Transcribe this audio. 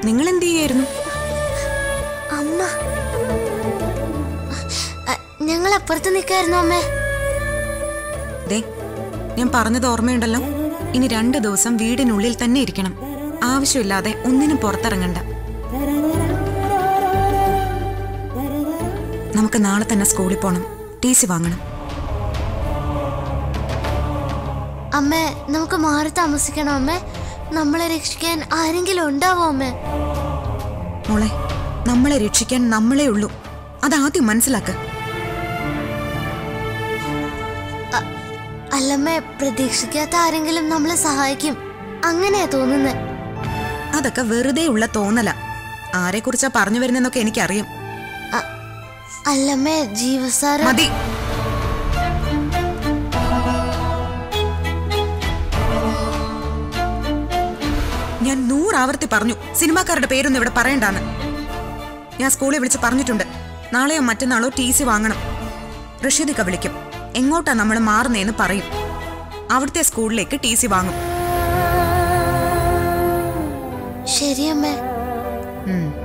നിങ്ങൾ എന്ത് ചെയ്യായിരുന്നു അമ്മ അ, ഞങ്ങൾ അപ്പുറത്ത് നിൽക്കായിരുന്നു അമ്മേ ദേ ഞാൻ പറഞ്ഞത് ഓർമ്മയുണ്ടല്ലോ ഇനി രണ്ട് ദിവസം വീടിനുള്ളിൽ തന്നെ ഇരിക്കണം ആവശ്യമില്ലാതെ ഒന്നിനും പുറത്തിറങ്ങണ്ട നമുക്ക് നാളെ തന്നെ സ്കൂളിൽ പോകണം ടി സി വാങ്ങണം അമ്മേ നമുക്ക് മാറി താമസിക്കണം അമ്മേ നമ്മളെ രക്ഷിക്കാൻ ആരെങ്കിലും ഉണ്ടാവോ അമ്മേ മോളെ നമ്മളെ രക്ഷിക്കാൻ നമ്മളേ ഉള്ളൂ അതാദ്യം മനസ്സിലാക്ക് അ- അല്ലമ്മേ പ്രതീക്ഷിക്കാത്ത ആരെങ്കിലും നമ്മളെ സഹായിക്കും അങ്ങനെയാ തോന്നുന്നത് അതൊക്കെ വെറുതെ ഉള്ള തോന്നല ആരെക്കുറിച്ചാ പറഞ്ഞു വരുന്നെന്നൊക്കെ എനിക്കറിയാം അല്ലമ്മേ ജീവസാറ് മതി ഞാൻ നൂറാവർത്തി പറഞ്ഞു സിനിമാക്കാരുടെ പേരൊന്നും ഇവിടെ പറയണ്ടാന്ന് ഞാൻ സ്കൂളിൽ വിളിച്ച് പറഞ്ഞിട്ടുണ്ട് നാളെയോ മറ്റന്നാളോ ടി സി വാങ്ങണം റഷീദിക്ക വിളിക്കും എങ്ങോട്ടാ നമ്മൾ മാറുന്നേന്ന് പറയും അവിടുത്തെ സ്കൂളിലേക്ക് ടി സി വാങ്ങും ശരിയമ്മേ ഉം